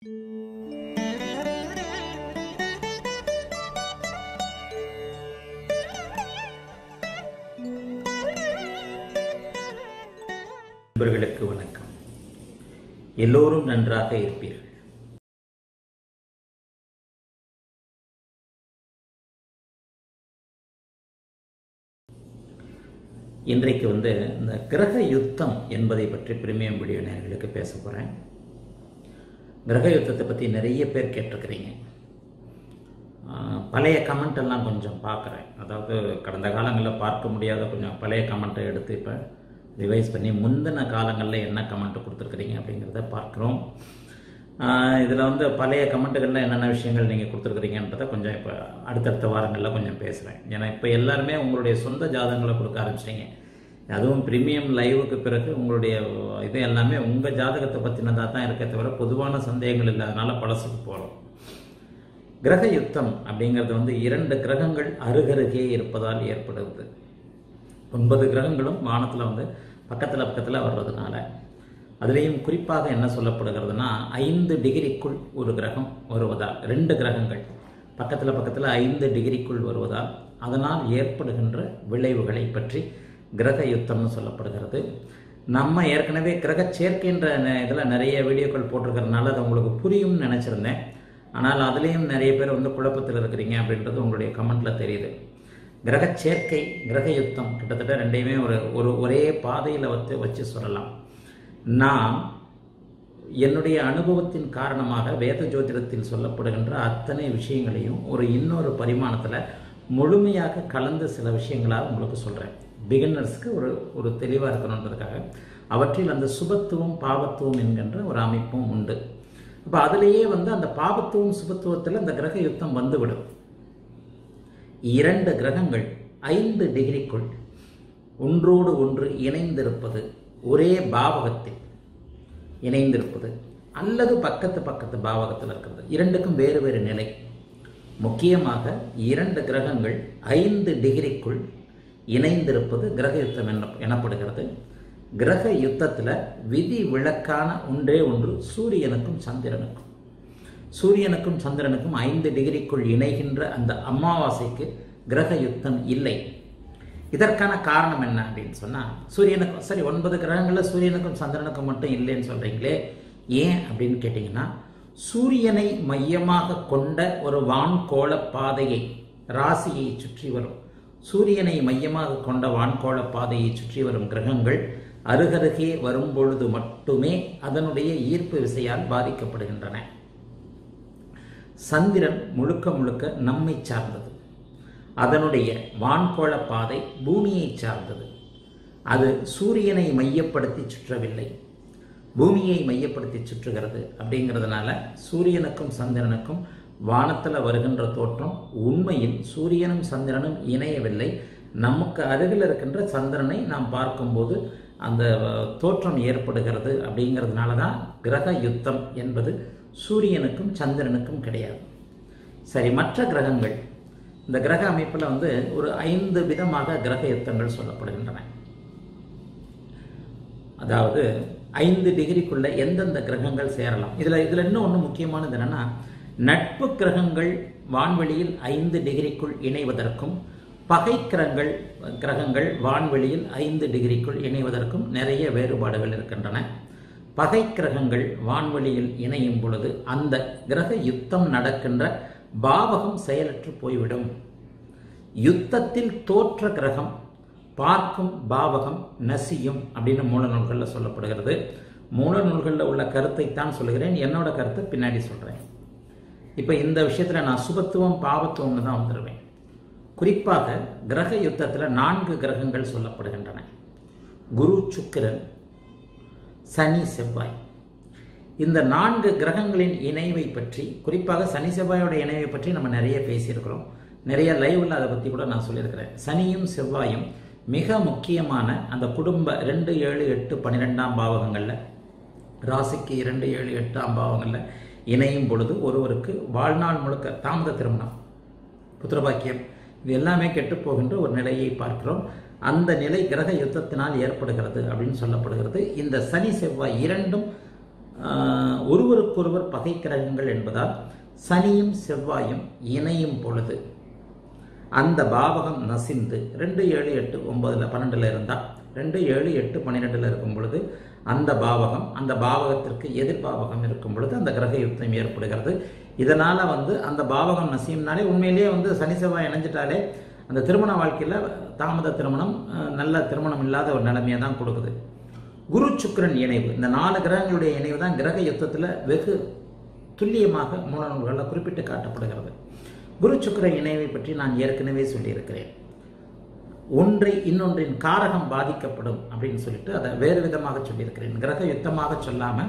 நண்பர்களுக்கு வணக்கம் எல்லோரும் நன்றாக இருப்பீர்கள் இன்றைக்கு வந்து இந்த கிரக யுத்தம் என்பதை பற்றி பிரிமியம் வீடியோ நேர்களுக்கு பேச போகிறேன் கிரக யுத்தத்தை பற்றி நிறைய பேர் கேட்டிருக்கிறீங்க ஆஹ், பழைய கமெண்ட் எல்லாம் கொஞ்சம் பார்க்குறேன் அதாவது கடந்த காலங்களில் பார்க்க முடியாத கொஞ்சம் பழைய கமெண்ட்டை எடுத்து இப்போ ரிவைஸ் பண்ணி முந்தின காலங்களில் என்ன கமெண்ட் கொடுத்துருக்குறீங்க அப்படிங்கிறத பார்க்குறோம் இதில் வந்து பழைய கமெண்ட்டுகளில் என்னென்ன விஷயங்கள் நீங்கள் கொடுத்துருக்குறீங்கன்றதை கொஞ்சம் இப்போ அடுத்தடுத்த வாரங்களில் கொஞ்சம் பேசுகிறேன் ஏன்னா இப்போ எல்லாருமே உங்களுடைய சொந்த ஜாதகங்களை கொடுக்க ஆரம்பிச்சிட்டீங்க அதுவும் ப்ரீமியம் லைவுக்கு பிறகு உங்களுடைய இது எல்லாமே உங்கள் ஜாதகத்தை பற்றினதாக தான் இருக்கே தவிர பொதுவான சந்தேகங்கள் இல்லாதனால பழசுக்கு போகிறோம் கிரக யுத்தம் அப்படிங்கிறது வந்து இரண்டு கிரகங்கள் அருகருகே இருப்பதால் ஏற்படுவது ஒன்பது கிரகங்களும் வானத்தில் வந்து பக்கத்தில் பக்கத்தில் வர்றதுனால அதுலேயும் குறிப்பாக என்ன சொல்லப்படுகிறதுனா ஐந்து டிகிரிக்குள் ஒரு கிரகம் வருவதால் ரெண்டு கிரகங்கள் பக்கத்தில் பக்கத்தில் ஐந்து டிகிரிக்குள் வருவதால் அதனால் ஏற்படுகின்ற விளைவுகளை பற்றி கிரக யுத்தம்னு சொல்லப்படுகிறது நம்ம ஏற்கனவே கிரக சேர்க்கைன்ற இதில் நிறைய வீடியோக்கள் போட்டிருக்கிறதுனால அது உங்களுக்கு புரியும்னு நினச்சிருந்தேன் ஆனால் அதுலேயும் நிறைய பேர் வந்து குழப்பத்தில் இருக்கிறீங்க அப்படின்றது உங்களுடைய கமெண்ட்டில் தெரியுது கிரக சேர்க்கை கிரக யுத்தம் கிட்டத்தட்ட ரெண்டையுமே ஒரு ஒரு ஒரே பாதையில் வச்சு வச்சு சொல்லலாம் நான் என்னுடைய அனுபவத்தின் காரணமாக வேத ஜோதிடத்தில் சொல்லப்படுகின்ற அத்தனை விஷயங்களையும் ஒரு இன்னொரு பரிமாணத்தில் முழுமையாக கலந்த சில விஷயங்களாக உங்களுக்கு சொல்கிறேன் பிகினர்ஸ்க்கு ஒரு ஒரு தெளிவாக இருக்கணுன்றதுக்காக அவற்றில் அந்த சுபத்துவம் பாவத்துவம் என்கின்ற ஒரு அமைப்பும் உண்டு அப்போ அதிலேயே வந்து அந்த பாவத்துவம் சுபத்துவத்தில் அந்த கிரக யுத்தம் வந்துவிடும் இரண்டு கிரகங்கள் ஐந்து டிகிரிக்குள் ஒன்றோடு ஒன்று இணைந்திருப்பது ஒரே பாவகத்தில் இணைந்திருப்பது அல்லது பக்கத்து பக்கத்து பாவகத்தில் இருக்கிறது இரண்டுக்கும் வேறு வேறு நிலை முக்கியமாக இரண்டு கிரகங்கள் ஐந்து டிகிரிக்குள் இணைந்திருப்பது கிரக யுத்தம் என்ன எனப்படுகிறது கிரக யுத்தத்தில் விதி விளக்கான ஒன்றே ஒன்று சூரியனுக்கும் சந்திரனுக்கும் சூரியனுக்கும் சந்திரனுக்கும் ஐந்து டிகிரிக்குள் இணைகின்ற அந்த அமாவாசைக்கு கிரக யுத்தம் இல்லை இதற்கான காரணம் என்ன அப்படின்னு சொன்னால் சூரியனுக்கும் சரி ஒன்பது கிரகங்களில் சூரியனுக்கும் சந்திரனுக்கும் மட்டும் இல்லைன்னு சொல்கிறீங்களே ஏன் அப்படின்னு கேட்டிங்கன்னா சூரியனை மையமாக கொண்ட ஒரு வான்கோள பாதையை ராசியை சுற்றி வரும் சூரியனை மையமாக கொண்ட வான்கோள பாதையை சுற்றி வரும் கிரகங்கள் அருகருகே வரும்பொழுது மட்டுமே அதனுடைய ஈர்ப்பு விசையால் பாதிக்கப்படுகின்றன சந்திரன் முழுக்க முழுக்க நம்மை சார்ந்தது அதனுடைய வான்கோள பாதை பூமியை சார்ந்தது அது சூரியனை மையப்படுத்தி சுற்றவில்லை பூமியை மையப்படுத்தி சுற்றுகிறது அப்படிங்கிறதுனால சூரியனுக்கும் சந்திரனுக்கும் வானத்தில் வருகின்ற தோற்றம் உண்மையில் சூரியனும் சந்திரனும் இணையவில்லை நமக்கு அருகில் இருக்கின்ற சந்திரனை நாம் பார்க்கும்போது அந்த தோற்றம் ஏற்படுகிறது அப்படிங்கிறதுனால தான் கிரக யுத்தம் என்பது சூரியனுக்கும் சந்திரனுக்கும் கிடையாது சரி மற்ற கிரகங்கள் இந்த கிரக அமைப்பில் வந்து ஒரு ஐந்து விதமாக கிரக யுத்தங்கள் சொல்லப்படுகின்றன அதாவது ஐந்து டிகிரிக்குள்ள எந்தெந்த கிரகங்கள் சேரலாம் இதில் இதில் இன்னும் ஒன்று முக்கியமானது என்னென்னா நட்பு கிரகங்கள் வான்வெளியில் ஐந்து டிகிரிக்குள் இணைவதற்கும் பகை கிரகங்கள் கிரகங்கள் வான்வெளியில் ஐந்து டிகிரிக்குள் இணைவதற்கும் நிறைய வேறுபாடுகள் இருக்கின்றன பகை கிரகங்கள் வான்வெளியில் இணையும் பொழுது அந்த கிரக யுத்தம் நடக்கின்ற பாவகம் செயலற்று போய்விடும் யுத்தத்தில் தோற்ற கிரகம் பார்க்கும் பாவகம் நசியும் அப்படின்னு மூல நூல்களில் சொல்லப்படுகிறது மூல நூல்களில் உள்ள கருத்தை தான் சொல்லுகிறேன் என்னோட கருத்தை பின்னாடி சொல்கிறேன் இப்போ இந்த விஷயத்தில் நான் சுபத்துவம் பாவத்துவம்னு தான் வந்துடுவேன் குறிப்பாக கிரக யுத்தத்தில் நான்கு கிரகங்கள் சொல்லப்படுகின்றன குரு சுக்கிரன் சனி செவ்வாய் இந்த நான்கு கிரகங்களின் இணைவை பற்றி குறிப்பாக சனி செவ்வாயோட இணைவை பற்றி நம்ம நிறைய பேசியிருக்கிறோம் நிறைய லைவ்ல அதை பற்றி கூட நான் சொல்லியிருக்கிறேன் சனியும் செவ்வாயும் மிக முக்கியமான அந்த குடும்ப ரெண்டு ஏழு எட்டு பன்னிரெண்டாம் பாவகங்களில் ராசிக்கு இரண்டு ஏழு எட்டாம் பாவங்களில் இணையும் பொழுது ஒருவருக்கு வாழ்நாள் முழுக்க தாமத திருமணம் புத்திரபாக்கியம் இது எல்லாமே கெட்டு போகின்ற ஒரு நிலையை பார்க்கிறோம் அந்த நிலை கிரக யுத்தத்தினால் ஏற்படுகிறது அப்படின்னு சொல்லப்படுகிறது இந்த சனி செவ்வாய் இரண்டும் ஆஹ், ஒருவருக்கொருவர் பகை கிரகங்கள் என்பதால் சனியும் செவ்வாயும் இணையும் பொழுது அந்த பாவகம் நசிந்து ரெண்டு ஏழு எட்டு ஒன்பதுல பன்னெண்டுல இருந்தா ரெண்டு ஏழு எட்டு பன்னிரெண்டுல இருக்கும் பொழுது அந்த பாவகம் அந்த பாவகத்திற்கு எதிர் பாவகம் இருக்கும் பொழுது அந்த கிரக யுத்தம் ஏற்படுகிறது இதனால வந்து அந்த பாவகம் நசியும்னாலே உண்மையிலேயே வந்து சனி செவ்வாய் இணைஞ்சிட்டாலே அந்த திருமண வாழ்க்கையில தாமத திருமணம் அஹ், நல்ல திருமணம் இல்லாத ஒரு நிலைமையை தான் கொடுக்குது குரு சுக்கிரன் இணைவு இந்த நாலு கிரகங்களுடைய இணைவு தான் கிரக யுத்தத்தில் வெகு துல்லியமாக மூல நூல்களில் குறிப்பிட்டு காட்டப்படுகிறது குரு சுக்கிர இணைவை பற்றி நான் ஏற்கனவே சொல்லியிருக்கிறேன் ஒன்றை இன்னொன்றின் காரகம் பாதிக்கப்படும் அப்படின்னு சொல்லிட்டு அதை வேறு விதமாக சொல்லியிருக்கிறேன் கிரக யுத்தமாக சொல்லாம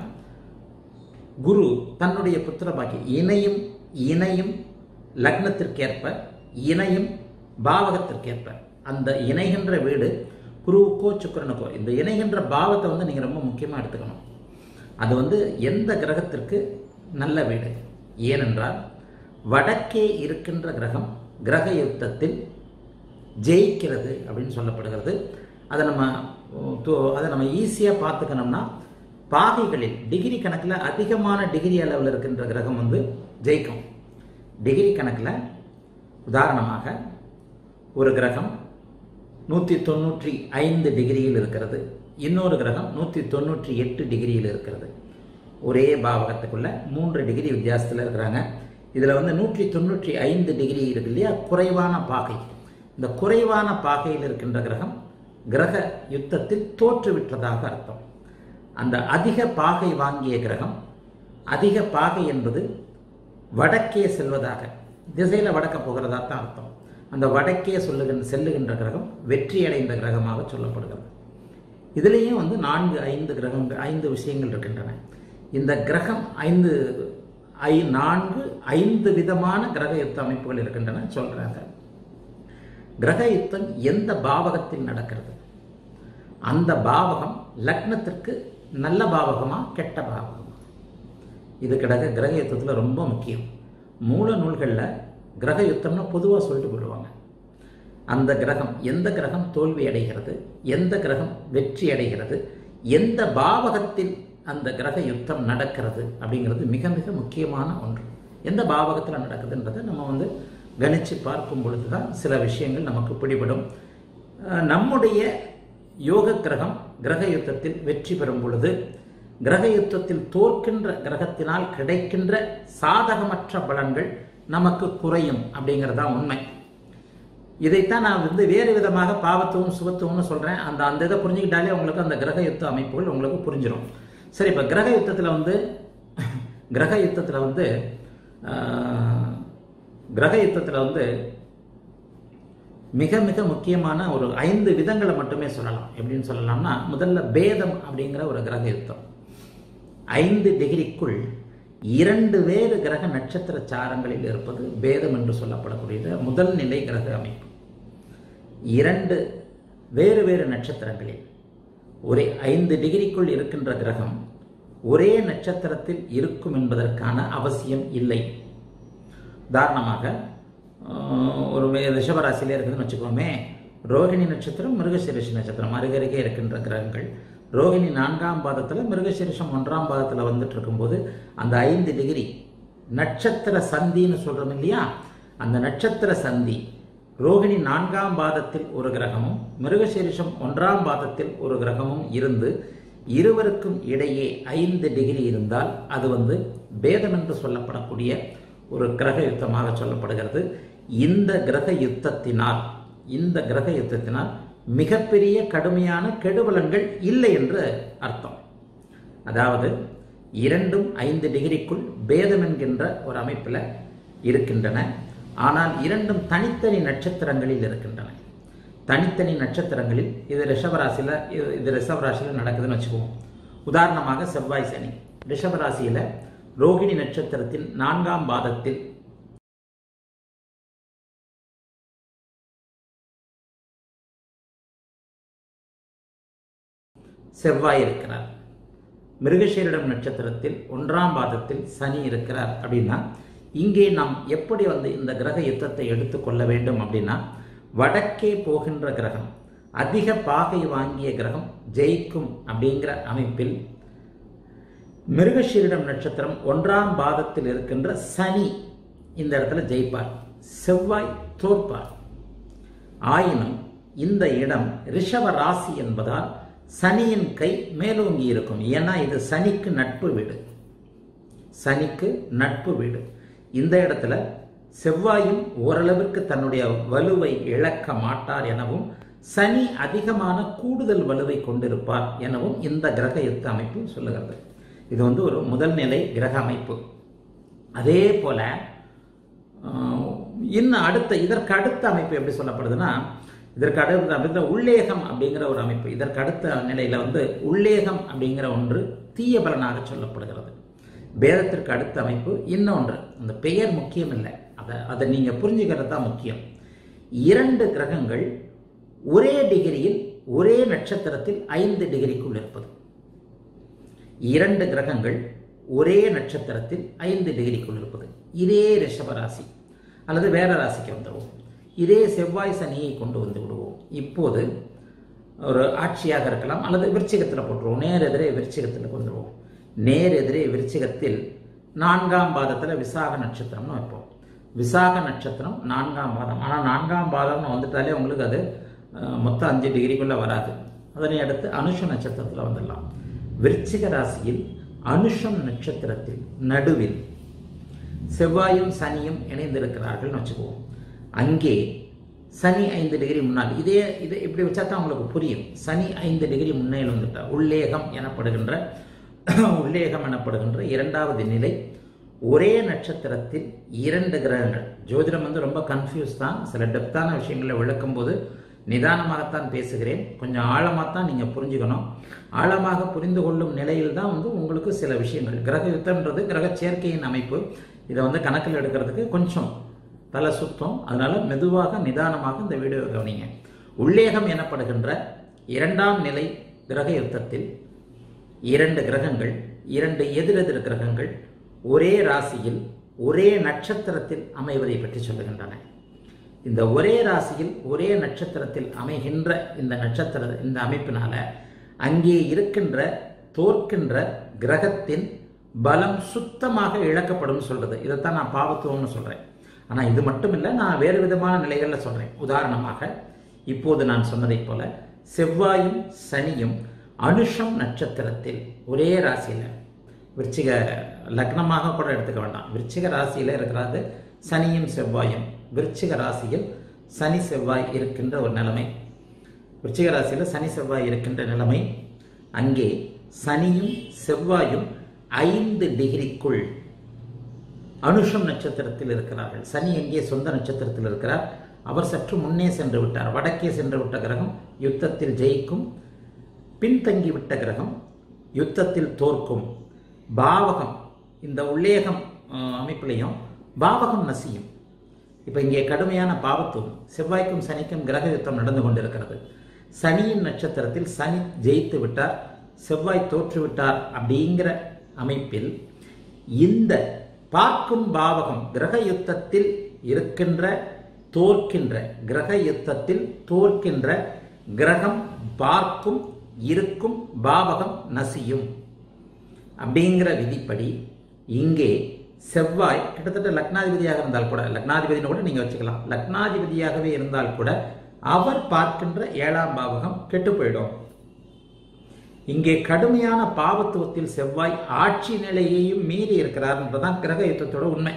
குரு தன்னுடைய புத்திர பாக்கி இணையும் இணையும் லக்னத்திற்கேற்ப இணையும் பாவகத்திற்கேற்ப அந்த இணைகின்ற வீடு குருவுக்கோ சுக்கிரனுக்கோ இந்த இணைகின்ற பாவத்தை வந்து நீங்கள் ரொம்ப முக்கியமாக எடுத்துக்கணும் அது வந்து எந்த கிரகத்திற்கு நல்ல வீடு ஏனென்றால் வடக்கே இருக்கின்ற கிரகம் கிரக யுத்தத்தில் ஜெயிக்கிறது அப்படின்னு சொல்லப்படுகிறது அதை நம்ம உம், து- அதை நம்ம ஈஸியாக பார்த்துக்கணும்னா பாகைகளில் டிகிரி கணக்கில் அதிகமான டிகிரி அளவில் இருக்கின்ற கிரகம் வந்து ஜெயிக்கும் டிகிரி கணக்கில் உதாரணமாக ஒரு கிரகம் நூற்றி தொண்ணூற்றி ஐந்து டிகிரியில் இருக்கிறது இன்னொரு கிரகம் நூற்றி தொண்ணூற்றி எட்டு டிகிரியில் இருக்கிறது ஒரே பாவகத்துக்குள்ள மூன்று டிகிரி வித்தியாசத்தில் இருக்கிறாங்க இதில் வந்து நூற்றி தொண்ணூற்றி ஐந்து டிகிரி இருக்கு இல்லையா குறைவான பாகை இந்த குறைவான பாகையில் இருக்கின்ற கிரகம் கிரக யுத்தத்தில் தோற்றுவிட்டதாக அர்த்தம் அந்த அதிக பாகை வாங்கிய கிரகம் அதிக பாகை என்பது வடக்கே செல்வதாக திசையில் வடக்க போகிறதா தான் அர்த்தம் அந்த வடக்கே சொல்லுகின்ற செல்லுகின்ற கிரகம் வெற்றி அடைந்த கிரகமாக சொல்லப்படுகிறது இதுலேயும் வந்து நான்கு ஐந்து கிரகங்கள் ஐந்து விஷயங்கள் இருக்கின்றன இந்த கிரகம் ஐந்து ஐ நான்கு ஐந்து விதமான கிரக யுத்த அமைப்புகள் இருக்கின்றன சொல்றாங்க கிரக யுத்தம் எந்த பாவகத்தில் நடக்கிறது அந்த பாவகம் லக்னத்திற்கு நல்ல பாவகமா கெட்ட பாவகமா இது கிடக்க கிரக யுத்தத்தில் ரொம்ப முக்கியம் மூல நூல்களில் கிரக யுத்தம்னு பொதுவாக சொல்லிட்டு போடுவாங்க அந்த கிரகம் எந்த கிரகம் தோல்வி அடைகிறது எந்த கிரகம் வெற்றி அடைகிறது எந்த பாவகத்தில் அந்த கிரக யுத்தம் நடக்கிறது அப்படிங்கிறது மிக மிக முக்கியமான ஒன்று எந்த பாவகத்தில் நடக்குதுன்றதை நம்ம வந்து கணிச்சு பார்க்கும் பொழுது தான் சில விஷயங்கள் நமக்கு பிடிபடும் அஹ் நம்முடைய யோக கிரகம் கிரக யுத்தத்தில் வெற்றி பெறும் பொழுது கிரக யுத்தத்தில் தோற்கின்ற கிரகத்தினால் கிடைக்கின்ற சாதகமற்ற பலன்கள் நமக்கு குறையும் அப்படிங்கிறது தான் உண்மை இதைத்தான் நான் வந்து வேறு விதமாக பாவத்துவம் சுபத்துவம்னு சொல்றேன் அந்த அந்த இதை புரிஞ்சுக்கிட்டாலே உங்களுக்கு அந்த கிரக யுத்த அமைப்புகள் உங்களுக்கு புரிஞ்சிடும் சரி இப்போ கிரக யுத்தத்தில் வந்து கிரக யுத்தத்தில் வந்து ஆஹ், கிரக யுத்தத்தில் வந்து மிக மிக முக்கியமான ஒரு ஐந்து விதங்களை மட்டுமே சொல்லலாம் எப்படின்னு சொல்லலாம்னா முதல்ல பேதம் அப்படிங்கிற ஒரு கிரக யுத்தம் ஐந்து டிகிரிக்குள் இரண்டு வேறு கிரக நட்சத்திர சாரங்களில் இருப்பது பேதம் என்று சொல்லப்படக்கூடிய முதல் நிலை கிரக அமைப்பு இரண்டு வேறு வேறு நட்சத்திரங்களில் ஒரே ஐந்து டிகிரிக்குள் இருக்கின்ற கிரகம் ஒரே நட்சத்திரத்தில் இருக்கும் என்பதற்கான அவசியம் இல்லை உதாரணமாக ஆஹ், ஒரு மே- ரிஷபராசியிலே இருக்குதுன்னு வச்சுக்கோமே ரோகிணி நட்சத்திரம் மிருகசீரிஷ நட்சத்திரம் அருகருகே இருக்கின்ற கிரகங்கள் ரோகிணி நான்காம் பாதத்தில் மிருகசீரிஷம் ஒன்றாம் பாதத்தில் வந்துட்டு இருக்கும்போது அந்த ஐந்து டிகிரி நட்சத்திர சந்தின்னு சொல்றோம் இல்லையா அந்த நட்சத்திர சந்தி ரோகிணி நான்காம் பாதத்தில் ஒரு கிரகமும் மிருகசீரிஷம் ஒன்றாம் பாதத்தில் ஒரு கிரகமும் இருந்து இருவருக்கும் இடையே ஐந்து டிகிரி இருந்தால் அது வந்து பேதம் என்று சொல்லப்படக்கூடிய ஒரு கிரக யுத்தமாக சொல்லப்படுகிறது இந்த கிரக யுத்தத்தினால் இந்த கிரக யுத்தத்தினால் மிகப்பெரிய கடுமையான கெடுபலன்கள் இல்லை என்று அர்த்தம் அதாவது இரண்டும் ஐந்து டிகிரிக்குள் பேதம் என்கின்ற ஒரு அமைப்பில் இருக்கின்றன ஆனால் இரண்டும் தனித்தனி நட்சத்திரங்களில் இருக்கின்றன தனித்தனி நட்சத்திரங்களில் இது ரிஷபராசியில் இது இது ரிஷபராசியில் நடக்குதுன்னு வச்சுக்குவோம் உதாரணமாக செவ்வாய் சனி ரிஷபராசியில் ரோகிணி நட்சத்திரத்தின் நான்காம் பாதத்தில் செவ்வாய் இருக்கிறார் மிருகசீரிடம் நட்சத்திரத்தில் ஒன்றாம் பாதத்தில் சனி இருக்கிறார் அப்படின்னா இங்கே நாம் எப்படி வந்து இந்த கிரக யுத்தத்தை எடுத்துக்கொள்ள வேண்டும் அப்படின்னா வடக்கே போகின்ற கிரகம் அதிக பாகை வாங்கிய கிரகம் ஜெயிக்கும் அப்படிங்கிற அமைப்பில் மிருகஷீரிடம் நட்சத்திரம் ஒன்றாம் பாதத்தில் இருக்கின்ற சனி இந்த இடத்துல ஜெயிப்பார் செவ்வாய் தோற்பார் ஆயினும் இந்த இடம் ரிஷப ராசி என்பதால் சனியின் கை மேலோங்கி இருக்கும் ஏன்னா இது சனிக்கு நட்பு வீடு சனிக்கு நட்பு வீடு இந்த இடத்துல செவ்வாயும் ஓரளவிற்கு தன்னுடைய வலுவை இழக்க மாட்டார் எனவும் சனி அதிகமான கூடுதல் வலுவை கொண்டிருப்பார் எனவும் இந்த கிரக யுத்த அமைப்பு சொல்லுகிறது இது வந்து ஒரு முதல் நிலை கிரக அமைப்பு அதே போல ஆஹ், இன்னும் அடுத்த இதற்கு அடுத்த அமைப்பு எப்படி சொல்லப்படுதுன்னா இதற்கு அடுத்த அமைப்பு உள்ளேகம் அப்படிங்கிற ஒரு அமைப்பு இதற்கு அடுத்த நிலையில வந்து உள்ளேகம் அப்படிங்கிற ஒன்று தீய பலனாக சொல்லப்படுகிறது பேதத்திற்கு அடுத்த அமைப்பு இன்னொன்று அந்த பெயர் முக்கியம் இல்லை அதை அதை நீங்க புரிஞ்சுக்கிறது தான் முக்கியம் இரண்டு கிரகங்கள் ஒரே டிகிரியில் ஒரே நட்சத்திரத்தில் ஐந்து டிகிரிக்குள் இருப்பது இரண்டு கிரகங்கள் ஒரே நட்சத்திரத்தில் ஐந்து டிகிரிக்குள் இருப்பது இதே ரிஷப ராசி அல்லது வேற ராசிக்கு வந்துடுவோம் இதே செவ்வாய் சனியை கொண்டு வந்து விடுவோம் இப்போது ஒரு ஆட்சியாக இருக்கலாம் அல்லது விருச்சிகத்தில் போட்டுருவோம் நேர் எதிரே விருச்சிகத்தில் கொண்டுருவோம் நேர் எதிரே விருச்சிகத்தில் நான்காம் பாதத்தில் விசாக நட்சத்திரம்னு வைப்போம் விசாக நட்சத்திரம் நான்காம் பாதம் ஆனால் நான்காம் பாதம்னு வந்துட்டாலே உங்களுக்கு அது அஹ், மொத்தம் அஞ்சு டிகிரிக்குள்ளே வராது அதனை அடுத்து அனுஷ நட்சத்திரத்தில் வந்துடலாம் விருச்சிக ராசியில் அனுஷம் நட்சத்திரத்தில் நடுவில் செவ்வாயும் சனியும் இணைந்திருக்கிறார்கள்னு வச்சுக்குவோம் அங்கே சனி ஐந்து டிகிரி முன்னால் இதே இதை இப்படி வச்சா தான் உங்களுக்கு புரியும் சனி ஐந்து டிகிரி முன்னேல் வந்துட்டா உள்ளேகம் எனப்படுகின்ற உள்ளேகம் எனப்படுகின்ற இரண்டாவது நிலை ஒரே நட்சத்திரத்தில் இரண்டு கிரகங்கள் ஜோதிடம் வந்து ரொம்ப கன்ஃபியூஸ் தான் சில டெப்தான விஷயங்களை விளக்கும் போது நிதானமாகத்தான் பேசுகிறேன் கொஞ்சம் ஆழமாக தான் நீங்கள் புரிஞ்சுக்கணும் ஆழமாக புரிந்து கொள்ளும் நிலையில் தான் வந்து உங்களுக்கு சில விஷயங்கள் கிரக யுத்தம்ன்றது கிரக சேர்க்கையின் அமைப்பு இதை வந்து கணக்கில் எடுக்கிறதுக்கு கொஞ்சம் தலை சுத்தம் அதனால மெதுவாக நிதானமாக இந்த வீடியோவை கவனிங்க உள்ளேகம் எனப்படுகின்ற இரண்டாம் நிலை கிரக யுத்தத்தில் இரண்டு கிரகங்கள் இரண்டு எதிரெதிர் கிரகங்கள் ஒரே ராசியில் ஒரே நட்சத்திரத்தில் அமைவதை பற்றி சொல்லுகின்றன இந்த ஒரே ராசியில் ஒரே நட்சத்திரத்தில் அமைகின்ற இந்த நட்சத்திர இந்த அமைப்பினால அங்கே இருக்கின்ற தோற்கின்ற கிரகத்தின் பலம் சுத்தமாக இழக்கப்படும் சொல்றது இதைத்தான் நான் பாவத்துவம்னு சொல்றேன் ஆனா இது மட்டும் இல்லை நான் வேறு விதமான நிலைகளில் சொல்றேன் உதாரணமாக இப்போது நான் சொன்னதைப் போல செவ்வாயும் சனியும் அனுஷம் நட்சத்திரத்தில் ஒரே ராசியில விருச்சிக லக்னமாக கூட எடுத்துக்க வேண்டாம் விருச்சிக ராசியில இருக்கிறது சனியும் செவ்வாயும் விருச்சிக ராசியில் சனி செவ்வாய் இருக்கின்ற ஒரு நிலைமை விருச்சிக ராசியில் சனி செவ்வாய் இருக்கின்ற நிலைமை அங்கே சனியும் செவ்வாயும் ஐந்து டிகிரிக்குள் அனுஷம் நட்சத்திரத்தில் இருக்கிறார்கள் சனி எங்கே சொந்த நட்சத்திரத்தில் இருக்கிறார் அவர் சற்று முன்னே சென்று விட்டார் வடக்கே சென்று விட்ட கிரகம் யுத்தத்தில் ஜெயிக்கும் பின்தங்கிவிட்ட கிரகம் யுத்தத்தில் தோற்கும் பாவகம் இந்த உள்ளேகம் அஹ், அமைப்பிலையும் பாவகம் நசியும் இப்போ இங்கே கடுமையான பாவத்துவம் செவ்வாய்க்கும் சனிக்கும் கிரக யுத்தம் நடந்து கொண்டிருக்கிறது சனியின் நட்சத்திரத்தில் சனி ஜெயித்து விட்டார் செவ்வாய் தோற்று விட்டார் அப்படிங்கிற அமைப்பில் இந்த பார்க்கும் பாவகம் கிரக யுத்தத்தில் இருக்கின்ற தோற்கின்ற கிரக யுத்தத்தில் தோற்கின்ற கிரகம் பார்க்கும் இருக்கும் பாவகம் நசியும் அப்படிங்கிற விதிப்படி இங்கே செவ்வாய் கிட்டத்தட்ட லக்னாதிபதியாக இருந்தால் கூட லக்னாதிபதினு கூட நீங்க வச்சுக்கலாம் லக்னாதிபதியாகவே இருந்தால் கூட அவர் பார்க்கின்ற ஏழாம் பாவகம் கெட்டு போயிடும் இங்கே கடுமையான பாவத்துவத்தில் செவ்வாய் ஆட்சி நிலையையும் மீறி இருக்கிறார் என்பதுதான் கிரக யுத்தத்தோட உண்மை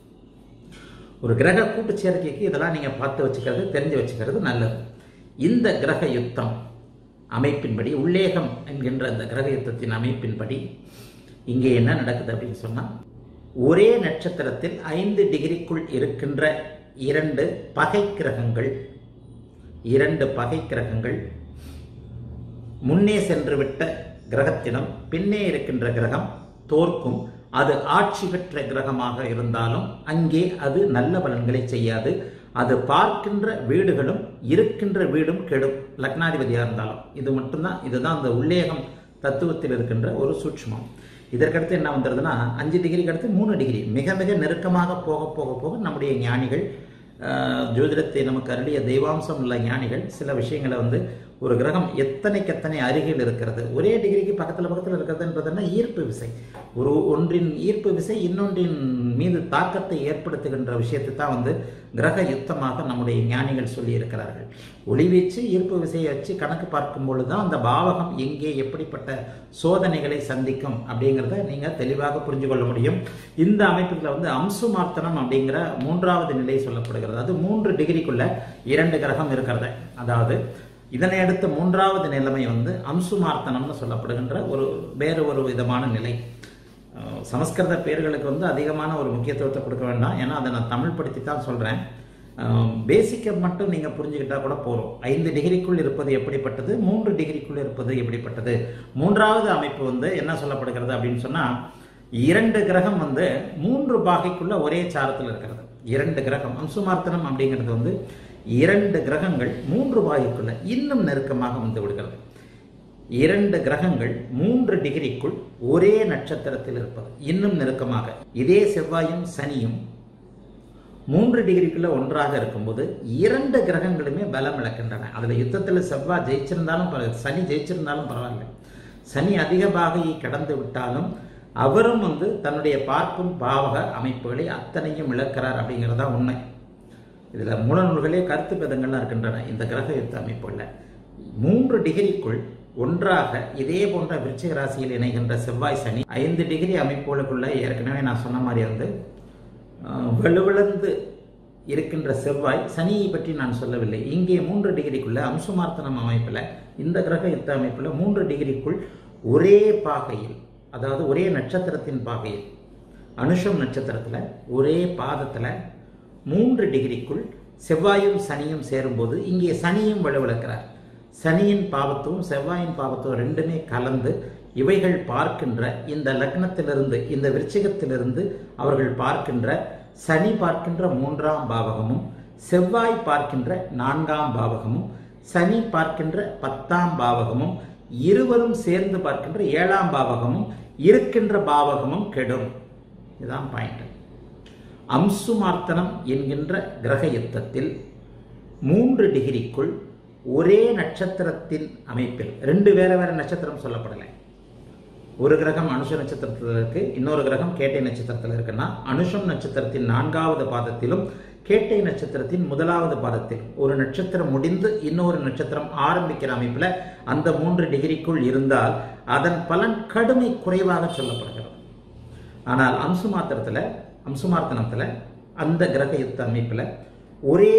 ஒரு கிரக கூட்டு சேர்க்கைக்கு இதெல்லாம் நீங்க பார்த்து வச்சுக்கிறது தெரிஞ்சு வச்சுக்கிறது நல்லது இந்த கிரக யுத்தம் அமைப்பின்படி உள்ளேகம் என்கின்ற அந்த கிரக யுத்தத்தின் அமைப்பின்படி இங்கே என்ன நடக்குது அப்படின்னு சொன்னா ஒரே நட்சத்திரத்தில் ஐந்து டிகிரிக்குள் இருக்கின்ற இரண்டு பகை கிரகங்கள் இரண்டு பகை கிரகங்கள் முன்னே சென்று விட்ட கிரகத்திடம் பின்னே இருக்கின்ற கிரகம் தோற்கும் அது ஆட்சி பெற்ற கிரகமாக இருந்தாலும் அங்கே அது நல்ல பலன்களை செய்யாது அது பார்க்கின்ற வீடுகளும் இருக்கின்ற வீடும் கெடும் லக்னாதிபதியாக இருந்தாலும் இது மட்டும்தான் இதுதான் அந்த உள்ளேகம் தத்துவத்தில் இருக்கின்ற ஒரு சூட்சுமம் இதற்கடுத்து என்ன வந்துடுதுன்னா அஞ்சு டிகிரிக்கு அடுத்து மூணு டிகிரி மிக மிக நெருக்கமாக போக போக போக நம்முடைய ஞானிகள் ஆஹ், ஜோதிடத்தை நமக்கு அருளிய தெய்வாம்சம் உள்ள ஞானிகள் சில விஷயங்களை வந்து ஒரு கிரகம் எத்தனைக்கு எத்தனை அருகில் இருக்கிறது ஒரே டிகிரிக்கு பக்கத்தில் பக்கத்தில் இருக்கிறதுன்றதுன்னா ஈர்ப்பு விசை ஒரு ஒன்றின் ஈர்ப்பு விசை இன்னொன்றின் மீது தாக்கத்தை ஏற்படுத்துகின்ற விஷயத்தை தான் வந்து கிரக யுத்தமாக நம்முடைய ஞானிகள் சொல்லி இருக்கிறார்கள் ஒளிவீச்சு ஈர்ப்பு விசையை வச்சு கணக்கு பார்க்கும் பொழுது தான் அந்த பாவகம் எங்கே எப்படிப்பட்ட சோதனைகளை சந்திக்கும் அப்படிங்கிறத நீங்கள் தெளிவாக புரிஞ்சு கொள்ள முடியும் இந்த அமைப்புல வந்து அம்சுமார்த்தனம் அப்படிங்கிற மூன்றாவது நிலை சொல்லப்படுகிறது அது மூன்று டிகிரிக்குள்ள இரண்டு கிரகம் இருக்கிறது அதாவது இதனை அடுத்த மூன்றாவது நிலைமை வந்து அம்சுமார்த்தனம்னு சொல்லப்படுகின்ற ஒரு வேறு ஒரு விதமான நிலை அஹ் சமஸ்கிருத பேர்களுக்கு வந்து அதிகமான ஒரு முக்கியத்துவத்தை கொடுக்க வேண்டாம் ஏன்னா அதை நான் தமிழ் படுத்தி தான் சொல்கிறேன் பேசிக்கை மட்டும் நீங்கள் புரிஞ்சுக்கிட்டா கூட போதும் ஐந்து டிகிரிக்குள் இருப்பது எப்படிப்பட்டது மூன்று டிகிரிக்குள் இருப்பது எப்படிப்பட்டது மூன்றாவது அமைப்பு வந்து என்ன சொல்லப்படுகிறது அப்படின்னு சொன்னால் இரண்டு கிரகம் வந்து மூன்று பாகைக்குள்ள ஒரே சாரத்தில் இருக்கிறது இரண்டு கிரகம் அம்சுமார்த்தனம் அப்படிங்கிறது வந்து இரண்டு கிரகங்கள் மூன்று பாகைக்குள்ள இன்னும் நெருக்கமாக வந்து விடுகிறது இரண்டு கிரகங்கள் மூன்று டிகிரிக்குள் ஒரே நட்சத்திரத்தில் இருப்பது இன்னும் நெருக்கமாக இதே செவ்வாயும் சனியும் மூன்று டிகிரிக்குள்ள ஒன்றாக இருக்கும்போது இரண்டு கிரகங்களுமே பலம் இழக்கின்றன அதுல யுத்தத்தில் செவ்வாய் ஜெயிச்சிருந்தாலும் பரவ- சனி ஜெயிச்சிருந்தாலும் பரவாயில்லை சனி அதிக பாகையை கடந்து விட்டாலும் அவரும் வந்து தன்னுடைய பார்க்கும் பாவக அமைப்புகளை அத்தனையும் இழக்கிறார் அப்படிங்கிறது தான் உண்மை இதுல மூல நூல்களே கருத்து பேதங்கள்லாம் இருக்கின்றன இந்த கிரக யுத்த அமைப்புள்ள மூன்று டிகிரிக்குள் ஒன்றாக இதே போன்ற விருச்சிக ராசியில் இணைகின்ற செவ்வாய் சனி ஐந்து டிகிரி அமைப்புகளுக்குள்ள ஏற்கனவே நான் சொன்ன மாதிரி வந்து ஆஹ், வலுவிழந்து இருக்கின்ற செவ்வாய் சனியை பற்றி நான் சொல்லவில்லை இங்கே மூன்று டிகிரிக்குள்ள அம்சுமார்த்தனம் அமைப்பில் இந்த கிரக யுத்த அமைப்பில் மூன்று டிகிரிக்குள் ஒரே பாகையில் அதாவது ஒரே நட்சத்திரத்தின் பாகையில் அனுஷம் நட்சத்திரத்தில் ஒரே பாதத்தில் மூன்று டிகிரிக்குள் செவ்வாயும் சனியும் சேரும்போது இங்கே சனியும் வலுவிழக்கிறார் சனியின் பாவத்துவம் செவ்வாயின் பாவத்துவம் ரெண்டுமே கலந்து இவைகள் பார்க்கின்ற இந்த லக்னத்திலிருந்து இந்த விருச்சிகத்திலிருந்து அவர்கள் பார்க்கின்ற சனி பார்க்கின்ற மூன்றாம் பாவகமும் செவ்வாய் பார்க்கின்ற நான்காம் பாவகமும் சனி பார்க்கின்ற பத்தாம் பாவகமும் இருவரும் சேர்ந்து பார்க்கின்ற ஏழாம் பாவகமும் இருக்கின்ற பாவகமும் கெடும் இதுதான் பாயிண்ட் அம்சுமார்த்தனம் என்கின்ற கிரக யுத்தத்தில் மூன்று டிகிரிக்குள் ஒரே நட்சத்திரத்தின் அமைப்பில் ரெண்டு வேற வேற நட்சத்திரம் சொல்லப்படலை ஒரு கிரகம் அனுஷ நட்சத்திரத்தில் இருக்கு இன்னொரு கிரகம் கேட்டை நட்சத்திரத்தில் இருக்குன்னா அனுஷம் நட்சத்திரத்தின் நான்காவது பாதத்திலும் கேட்டை நட்சத்திரத்தின் முதலாவது பாதத்தில் ஒரு நட்சத்திரம் முடிந்து இன்னொரு நட்சத்திரம் ஆரம்பிக்கிற அமைப்பில் அந்த மூன்று டிகிரிக்குள் இருந்தால் அதன் பலன் கடுமை குறைவாக சொல்லப்படுகிறது ஆனால் அம்சுமாத்திரத்தில் அம்சுமார்த்தனத்தில் அந்த கிரக யுத்த அமைப்பில் ஒரே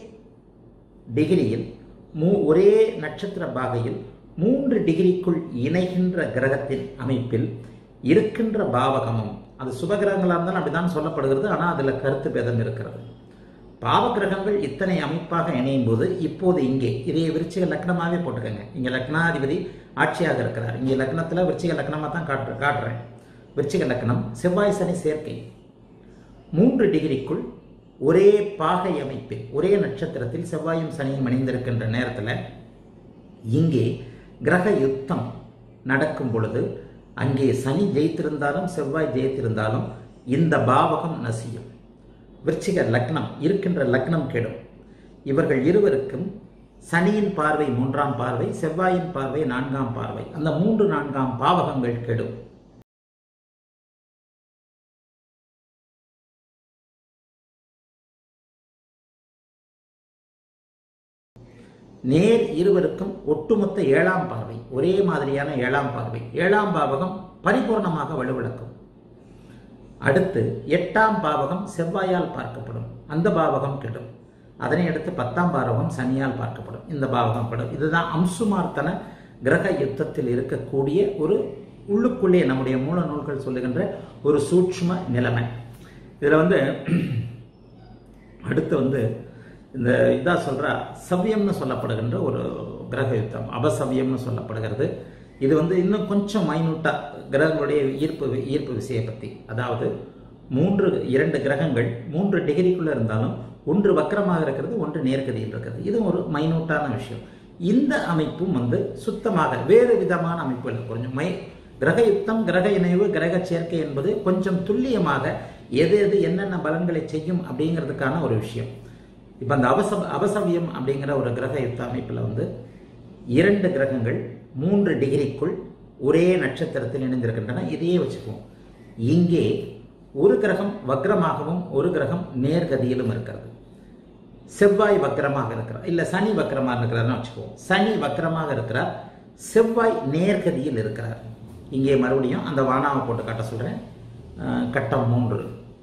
டிகிரியில் மூ ஒரே நட்சத்திர பாகையில் மூன்று டிகிரிக்குள் இணைகின்ற கிரகத்தின் அமைப்பில் இருக்கின்ற பாவகமும் அது சுபகிரகங்களாக இருந்தாலும் அப்படிதான் சொல்லப்படுகிறது ஆனால் அதில் கருத்து பேதம் இருக்கிறது பாவகிரகங்கள் இத்தனை அமைப்பாக இணையும் போது இப்போது இங்கே இதைய விருச்சிக லக்னமாகவே போட்டுக்கோங்க இங்கே லக்னாதிபதி ஆட்சியாக இருக்கிறார் இங்கே லக்னத்தில் விருச்சிக லக்னமாக தான் காட்டு காட்டுறேன் விருச்சிக லக்னம் செவ்வாய் சனி சேர்க்கை மூன்று டிகிரிக்குள் ஒரே பாகை அமைப்பில் ஒரே நட்சத்திரத்தில் செவ்வாயும் சனியும் இணைந்திருக்கின்ற நேரத்தில் இங்கே கிரக யுத்தம் நடக்கும் பொழுது அங்கே சனி ஜெயித்திருந்தாலும் செவ்வாய் ஜெயித்திருந்தாலும் இந்த பாவகம் நசியும் விருச்சிக லக்னம் இருக்கின்ற லக்னம் கெடும் இவர்கள் இருவருக்கும் சனியின் பார்வை மூன்றாம் பார்வை செவ்வாயின் பார்வை நான்காம் பார்வை அந்த மூன்று நான்காம் பாவகங்கள் கெடும் நேர் இருவருக்கும் ஒட்டுமொத்த ஏழாம் பார்வை ஒரே மாதிரியான ஏழாம் பார்வை ஏழாம் பாவகம் பரிபூர்ணமாக வலுவிழக்கும் அடுத்து எட்டாம் பாவகம் செவ்வாயால் பார்க்கப்படும் அந்த பாவகம் கெடும் அதனை அடுத்து பத்தாம் பாவகம் சனியால் பார்க்கப்படும் இந்த பாவகம் கெடும் இதுதான் அம்சுமார்த்தன கிரக யுத்தத்தில் இருக்கக்கூடிய ஒரு உள்ளுக்குள்ளே நம்முடைய மூல நூல்கள் சொல்லுகின்ற ஒரு சூட்சும நிலைமை இதில் வந்து அடுத்து வந்து இந்த இதாக சொல்கிறா சவ்யம்னு சொல்லப்படுகின்ற ஒரு கிரக யுத்தம் அபசவ்யம்னு சொல்லப்படுகிறது இது வந்து இன்னும் கொஞ்சம் மைனூட்டாக கிரகங்களுடைய ஈர்ப்பு ஈர்ப்பு விசையை பற்றி அதாவது மூன்று இரண்டு கிரகங்கள் மூன்று டிகிரிக்குள்ளே இருந்தாலும் ஒன்று வக்கரமாக இருக்கிறது ஒன்று நேர்கதியில் இருக்கிறது இது ஒரு மைனூட்டான விஷயம் இந்த அமைப்பும் வந்து சுத்தமாக வேறு விதமான அமைப்புகள் கொஞ்சம் மை கிரக யுத்தம் கிரக இணைவு கிரக சேர்க்கை என்பது கொஞ்சம் துல்லியமாக எது எது என்னென்ன பலன்களை செய்யும் அப்படிங்கிறதுக்கான ஒரு விஷயம் இப்போ அந்த அவச அபசவியம் அப்படிங்கிற ஒரு கிரக யுத்த அமைப்பில் வந்து இரண்டு கிரகங்கள் மூன்று டிகிரிக்குள் ஒரே நட்சத்திரத்தில் இணைந்திருக்கின்றன இதையே வச்சுக்குவோம் இங்கே ஒரு கிரகம் வக்ரமாகவும் ஒரு கிரகம் நேர்கதியிலும் இருக்கிறது செவ்வாய் வக்ரமாக இருக்கிறார் இல்ல சனி வக்ரமாக இருக்கிறார்னு வச்சுக்குவோம் சனி வக்ரமாக இருக்கிறார் செவ்வாய் நேர்கதியில் இருக்கிறார் இங்கே மறுபடியும் அந்த வானாவை போட்டு காட்ட சொல்றேன் அஹ், கட்டம் மூன்று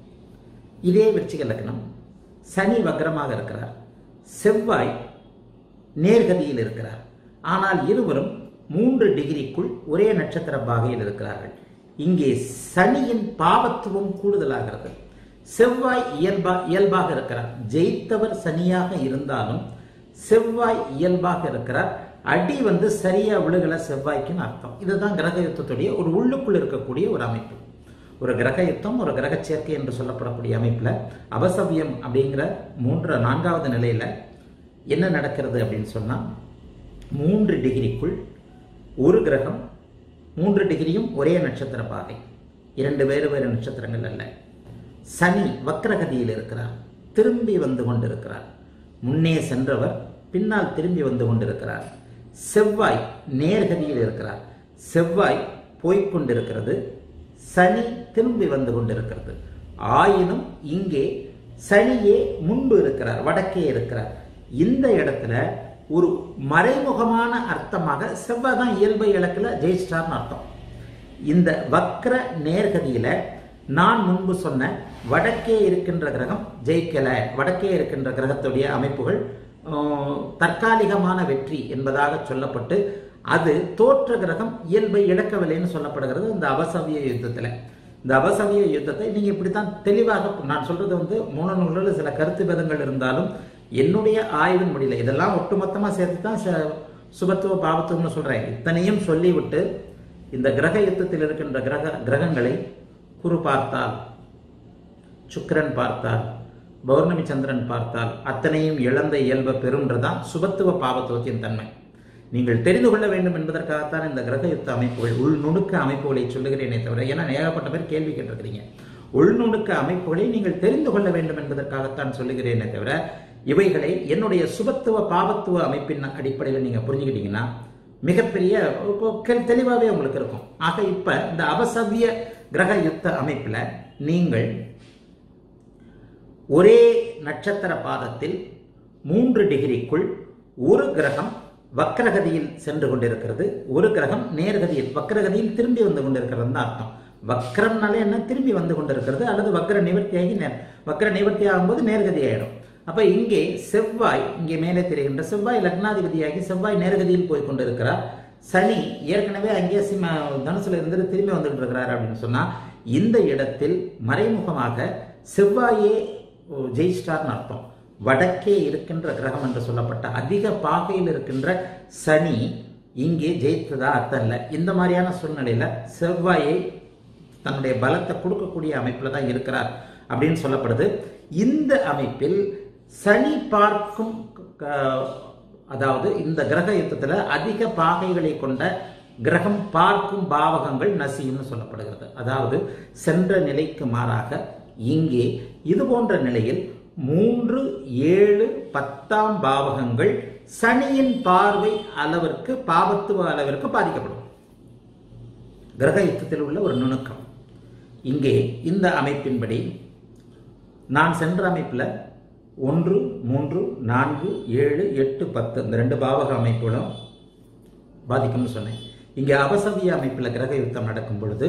இதே விருச்சிக லக்னம் சனி வக்ரமாக இருக்கிறார் செவ்வாய் நேர்கதியில் இருக்கிறார் ஆனால் இருவரும் மூன்று டிகிரிக்குள் ஒரே நட்சத்திர பாகையில் இருக்கிறார்கள் இங்கே சனியின் பாவத்துவம் கூடுதலாகிறது செவ்வாய் இயல்பா இயல்பாக இருக்கிறார் ஜெயித்தவர் சனியாக இருந்தாலும் செவ்வாய் இயல்பாக இருக்கிறார் அடி வந்து சரியா விழுகல செவ்வாய்க்குன்னு அர்த்தம் இதுதான் கிரக யுத்தத்துடைய ஒரு உள்ளுக்குள் இருக்கக்கூடிய ஒரு அமைப்பு ஒரு கிரக யுத்தம் ஒரு கிரக சேர்க்கை என்று சொல்லப்படக்கூடிய அமைப்புல அபசவியம் அப்படிங்கிற மூன்று நான்காவது நிலையில என்ன நடக்கிறது அப்படின்னு சொன்னா மூன்று டிகிரிக்குள் ஒரு கிரகம் மூன்று டிகிரியும் ஒரே நட்சத்திர பாகை இரண்டு வேறு வேறு நட்சத்திரங்கள் அல்ல சனி வக்ரகதியில் இருக்கிறார் திரும்பி வந்து கொண்டிருக்கிறார் முன்னே சென்றவர் பின்னால் திரும்பி வந்து கொண்டிருக்கிறார் செவ்வாய் நேர்கதியில் இருக்கிறார் செவ்வாய் போய்க் கொண்டிருக்கிறது சனி திரும்பி வந்து கொண்டிருக்கிறது ஆயினும் இங்கே சனியே முன்பு இருக்கிறார் வடக்கே இருக்கிறார் இந்த இடத்துல ஒரு மறைமுகமான அர்த்தமாக செவ்வாய் தான் இயல்பை இலக்குல ஜெயிச்சிட்டார்னு அர்த்தம் இந்த வக்ர நேர்கதியில நான் முன்பு சொன்ன வடக்கே இருக்கின்ற கிரகம் ஜெயிக்கல வடக்கே இருக்கின்ற கிரகத்துடைய அமைப்புகள் ஆஹ், தற்காலிகமான வெற்றி என்பதாக சொல்லப்பட்டு அது தோற்ற கிரகம் இயல்பை இழக்கவில்லைன்னு சொல்லப்படுகிறது இந்த அவசவிய யுத்தத்துல இந்த அவசவிய யுத்தத்தை நீங்க இப்படித்தான் தெளிவாக நான் சொல்றது வந்து மூணு நூல்களில் சில கருத்து பேதங்கள் இருந்தாலும் என்னுடைய ஆய்வின் முடியல இதெல்லாம் ஒட்டுமொத்தமா சேர்த்து தான் ச- சுபத்துவ பாவத்துவம்னு சொல்றேன் இத்தனையும் சொல்லிவிட்டு இந்த கிரக யுத்தத்தில் இருக்கின்ற கிரக கிரகங்களை குரு பார்த்தால் சுக்கிரன் பார்த்தால் பௌர்ணமி சந்திரன் பார்த்தால் அத்தனையும் இழந்த இயல்பை பெறுன்றதான் சுபத்துவ பாவத்துவத்தின் தன்மை நீங்கள் தெரிந்து கொள்ள வேண்டும் என்பதற்காகத்தான் இந்த கிரக யுத்த அமைப்புகள் உள்நுணுக்க அமைப்புகளை சொல்லுகிறேனே தவிர ஏன்னா ஏகப்பட்ட பேர் கேள்வி கேட்டிருக்கிறீங்க உள்நுணுக்க அமைப்புகளை நீங்கள் தெரிந்து கொள்ள வேண்டும் என்பதற்காகத்தான் சொல்லுகிறேனே தவிர இவைகளை என்னுடைய சுபத்துவ பாவத்துவ அமைப்பின் அடிப்படையில் நீங்க புரிஞ்சுக்கிட்டீங்கன்னா மிகப்பெரிய ஒரு கெ- தெளிவாவே உங்களுக்கு இருக்கும் ஆக இப்ப இந்த அவசவிய கிரக யுத்த அமைப்புல நீங்கள் ஒரே நட்சத்திர பாதத்தில் மூன்று டிகிரிக்குள் ஒரு கிரகம் வக்ரகதியில் சென்று கொண்டிருக்கிறது ஒரு கிரகம் நேர்கதியில் வக்ரகதியில் திரும்பி வந்து கொண்டிருக்கிறது அர்த்தம் வக்ரம்னாலே என்ன திரும்பி வந்து கொண்டிருக்கிறது அல்லது வக்ர நிவர்த்தியாகி நே- வக்ர நிவர்த்தி ஆகும்போது நேர்கதி ஆயிடும் அப்ப இங்கே செவ்வாய் இங்கே மேலே தெரிகின்ற செவ்வாய் லக்னாதிபதியாகி செவ்வாய் நேர்கதியில் போய் கொண்டிருக்கிறார் சனி ஏற்கனவே அங்கே சிம்ம தனுசுல இருந்து திரும்பி வந்துட்டு இருக்கிறார் அப்படின்னு சொன்னா இந்த இடத்தில் மறைமுகமாக செவ்வாயே ஓ, ஜெயிச்சிட்டார்னு அர்த்தம் வடக்கே இருக்கின்ற கிரகம் என்று சொல்லப்பட்ட அதிக பாகையில் இருக்கின்ற சனி இங்கே ஜெயித்ததா அர்த்தம் இல்லை இந்த மாதிரியான சூழ்நிலையில செவ்வாயை தன்னுடைய பலத்தை கொடுக்கக்கூடிய அமைப்புல தான் இருக்கிறார் அப்படின்னு சொல்லப்படுது இந்த அமைப்பில் சனி பார்க்கும் க- அதாவது இந்த கிரக யுத்தத்துல அதிக பாகைகளை கொண்ட கிரகம் பார்க்கும் பாவகங்கள் நசியும்னு சொல்லப்படுகிறது அதாவது சென்ற நிலைக்கு மாறாக இங்கே இது போன்ற நிலையில் மூன்று ஏழு பத்தாம் பாவகங்கள் சனியின் பார்வை அளவிற்கு பாவத்துவ அளவிற்கு பாதிக்கப்படும் கிரக யுத்தத்தில் உள்ள ஒரு நுணுக்கம் இங்கே இந்த அமைப்பின்படி நான் சென்ற அமைப்பில் ஒன்று மூன்று நான்கு ஏழு எட்டு பத்து இந்த ரெண்டு பாவக அமைப்புகளும் பாதிக்கும்னு சொன்னேன் இங்கே அபசவிய அமைப்பில் கிரக யுத்தம் நடக்கும் பொழுது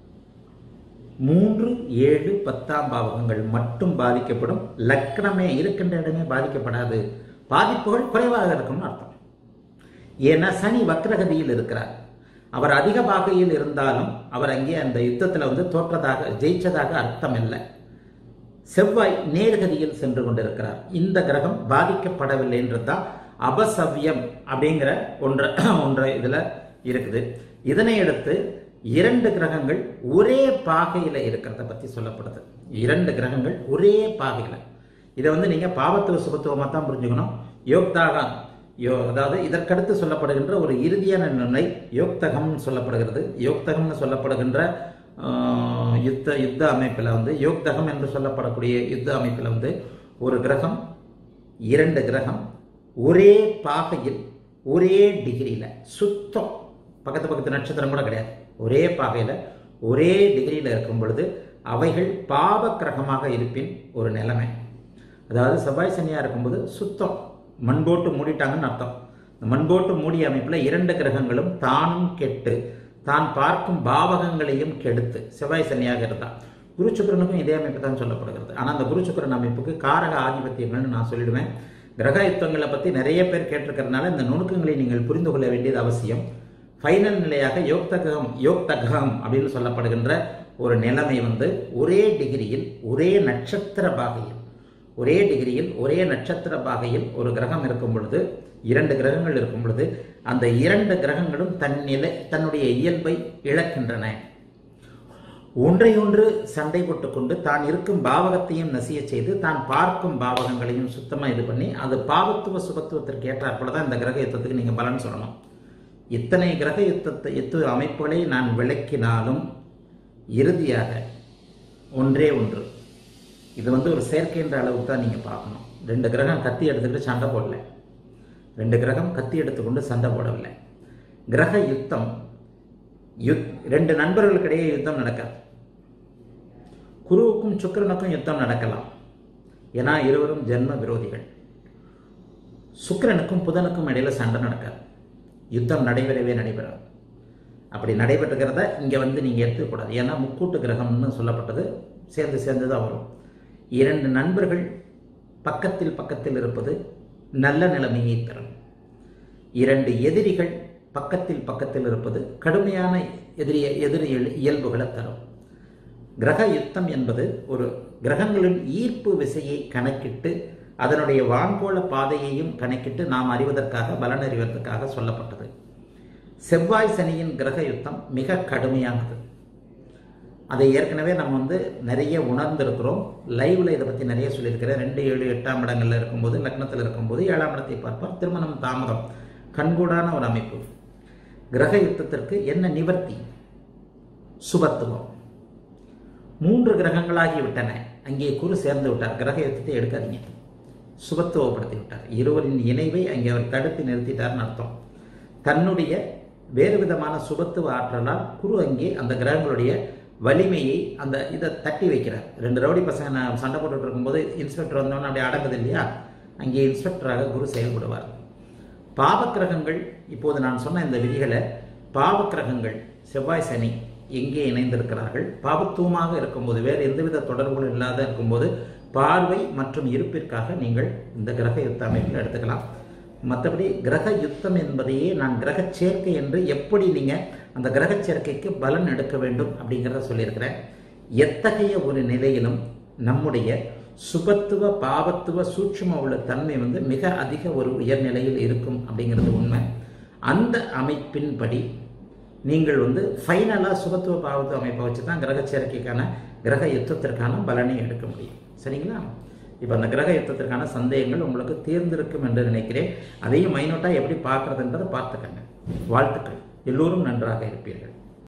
மூன்று ஏழு பத்தாம் பாவகங்கள் மட்டும் பாதிக்கப்படும் லக்னமே இருக்கின்ற இடமே பாதிக்கப்படாது பாதிப்புகள் குறைவாக இருக்கும்னு அர்த்தம் ஏன்னா சனி வக்ரகதியில் இருக்கிறார் அவர் அதிக பாகையில் இருந்தாலும் அவர் அங்கே அந்த யுத்தத்தில் வந்து தோற்றதாக ஜெயிச்சதாக அர்த்தம் இல்லை செவ்வாய் நேர்கதியில் சென்று கொண்டிருக்கிறார் இந்த கிரகம் பாதிக்கப்படவில்லை என்றுதான் அபசவ்யம் அப்படிங்கிற ஒன்ற ஒன்ற இதுல இருக்குது இதனை அடுத்து இரண்டு கிரகங்கள் ஒரே பாகையில இருக்கிறத பத்தி சொல்லப்படுது இரண்டு கிரகங்கள் ஒரே பாகையில இதை வந்து நீங்க பாவத்துவ சுபத்துவமா தான் புரிஞ்சுக்கணும் யோக்தாகம் யோ அதாவது இதற்கடுத்து சொல்லப்படுகின்ற ஒரு இறுதியான நிலை யோக்தகம்னு சொல்லப்படுகிறது யோக்தகம்னு சொல்லப்படுகின்ற ஆஹ், யுத்த யுத்த அமைப்பில் வந்து யோக்தகம் என்று சொல்லப்படக்கூடிய யுத்த அமைப்பில் வந்து ஒரு கிரகம் இரண்டு கிரகம் ஒரே பாகையில் ஒரே டிகிரியில சுத்தம் பக்கத்து பக்கத்து நட்சத்திரம் கூட கிடையாது ஒரே பாகையில ஒரே டிகிரியில் இருக்கும் பொழுது அவைகள் பாவ கிரகமாக இருப்பின் ஒரு நிலைமை அதாவது செவ்வாய் சனியாக இருக்கும்போது சுத்தம் மண் போட்டு மூடிட்டாங்கன்னு அர்த்தம் இந்த மண் போட்டு மூடிய அமைப்பில் இரண்டு கிரகங்களும் தானும் கெட்டு தான் பார்க்கும் பாவகங்களையும் கெடுத்து செவ்வாய் சனியாக இருந்தால் குரு சுக்கிரனுக்கும் இதே அமைப்பு தான் சொல்லப்படுகிறது ஆனால் அந்த குரு சுக்கிரன் அமைப்புக்கு காரக ஆதிபத்தியங்கள்னு நான் சொல்லிடுவேன் கிரக யுத்தங்களை பற்றி நிறைய பேர் கேட்டிருக்கிறதுனால இந்த நுணுக்கங்களை நீங்கள் புரிந்து கொள்ள வேண்டியது அவசியம் ஃபைனல் நிலையாக யோக்தகம் யோக்தகம் அப்படின்னு சொல்லப்படுகின்ற ஒரு நிலைமை வந்து ஒரே டிகிரியில் ஒரே நட்சத்திர பாகையில் ஒரே டிகிரியில் ஒரே நட்சத்திர பாகையில் ஒரு கிரகம் இருக்கும் பொழுது இரண்டு கிரகங்கள் இருக்கும் பொழுது அந்த இரண்டு கிரகங்களும் தன் நிலை தன்னுடைய இயல்பை இழக்கின்றன ஒன்றையொன்று சண்டை போட்டுக்கொண்டு தான் இருக்கும் பாவகத்தையும் நசிய செய்து தான் பார்க்கும் பாவகங்களையும் சுத்தமாக இது பண்ணி அது பாவத்துவ சுபத்துவத்திற்கு ஏற்றாற்போல தான் இந்த கிரக யுத்தத்துக்கு நீங்கள் பலன் சொல்லணும் இத்தனை கிரக யுத்தத்தை யுத்த அமைப்புகளை நான் விளக்கினாலும் இறுதியாக ஒன்றே ஒன்று இது வந்து ஒரு செயற்கைன்ற அளவுக்கு தான் நீங்கள் பார்க்கணும் ரெண்டு கிரகம் கத்தி எடுத்துக்கிட்டு சண்டை போடல ரெண்டு கிரகம் கத்தி எடுத்துக்கொண்டு சண்டை போடவில்லை கிரக யுத்தம் யுத் ரெண்டு நண்பர்களுக்கிடையே யுத்தம் நடக்காது குருவுக்கும் சுக்கிரனுக்கும் யுத்தம் நடக்கலாம் ஏன்னா இருவரும் ஜென்ம விரோதிகள் சுக்கிரனுக்கும் புதனுக்கும் இடையில சண்டை நடக்காது யுத்தம் நடைபெறவே நடைபெறாது அப்படி நடைபெற்றுகிறத இங்கே வந்து நீங்கள் எடுத்துக்கூடாது ஏன்னா முக்கூட்டு கிரகம்னு சொல்லப்பட்டது சேர்ந்து சேர்ந்து தான் வரும் இரண்டு நண்பர்கள் பக்கத்தில் பக்கத்தில் இருப்பது நல்ல நிலைமையை தரும் இரண்டு எதிரிகள் பக்கத்தில் பக்கத்தில் இருப்பது கடுமையான எதிரிய எதிரி இயல்புகளை தரும் கிரக யுத்தம் என்பது ஒரு கிரகங்களின் ஈர்ப்பு விசையை கணக்கிட்டு அதனுடைய வான்கோள பாதையையும் கணக்கிட்டு நாம் அறிவதற்காக பலன் அறிவதற்காக சொல்லப்பட்டது செவ்வாய் சனியின் கிரக யுத்தம் மிக கடுமையானது அதை ஏற்கனவே நம்ம வந்து நிறைய உணர்ந்திருக்கிறோம் லைவ்ல இதை பற்றி நிறைய சொல்லியிருக்கிறேன் ரெண்டு ஏழு எட்டாம் இடங்கள்ல இருக்கும்போது லக்னத்தில் இருக்கும்போது ஏழாம் இடத்தை பார்ப்பார் திருமணம் தாமதம் கண்கூடான ஒரு அமைப்பு கிரக யுத்தத்திற்கு என்ன நிவர்த்தி சுபத்துவம் மூன்று கிரகங்களாகி விட்டன அங்கே குரு சேர்ந்து விட்டார் கிரக யுத்தத்தை எடுக்காதீங்க சுபத்துவப்படுத்தி விட்டார் இருவரின் இணைவை அங்கே அவர் தடுத்து நிறுத்திட்டார்னு அர்த்தம் தன்னுடைய வேறு விதமான சுபத்துவ ஆற்றலால் குரு அங்கே அந்த கிரகங்களுடைய வலிமையை அந்த இதை தட்டி வைக்கிறார் ரெண்டு ரவுடி பசங்க நான் சண்டை போட்டுட்டு இருக்கும்போது இன்ஸ்பெக்டர் வந்தோன்னு அப்படியே அடங்குது இல்லையா அங்கே இன்ஸ்பெக்டராக குரு செயல்படுவார் பாவக்கிரகங்கள் இப்போது நான் சொன்ன இந்த விதிகளை பாவக்கிரகங்கள் செவ்வாய் சனி எங்கே இணைந்திருக்கிறார்கள் பாவத்துவமாக இருக்கும்போது வேறு எந்தவித தொடர்புகளும் இல்லாத இருக்கும்போது பார்வை மற்றும் இருப்பிற்காக நீங்கள் இந்த கிரக யுத்த அமைப்பில் எடுத்துக்கலாம் மற்றபடி கிரக யுத்தம் என்பதையே நான் கிரக சேர்க்கை என்று எப்படி நீங்கள் அந்த கிரக சேர்க்கைக்கு பலன் எடுக்க வேண்டும் அப்படிங்கிறத சொல்லியிருக்கிறேன் எத்தகைய ஒரு நிலையிலும் நம்முடைய சுபத்துவ பாவத்துவ சூட்சும உள்ள தன்மை வந்து மிக அதிக ஒரு உயர்நிலையில் இருக்கும் அப்படிங்கிறது உண்மை அந்த அமைப்பின்படி நீங்கள் வந்து ஃபைனலாக சுபத்துவ பாவத்துவ அமைப்பை வச்சு தான் கிரக சேர்க்கைக்கான கிரக யுத்தத்திற்கான பலனை எடுக்க முடியும் சரிங்களா இப்போ அந்த கிரக யுத்தத்திற்கான சந்தேகங்கள் உங்களுக்கு தீர்ந்திருக்கும் என்று நினைக்கிறேன் அதையும் மைனோட்டாக எப்படி பார்க்குறதுன்றதை பார்த்துக்கங்க வாழ்த்துக்கள் எல்லோரும் நன்றாக இருப்பீர்கள்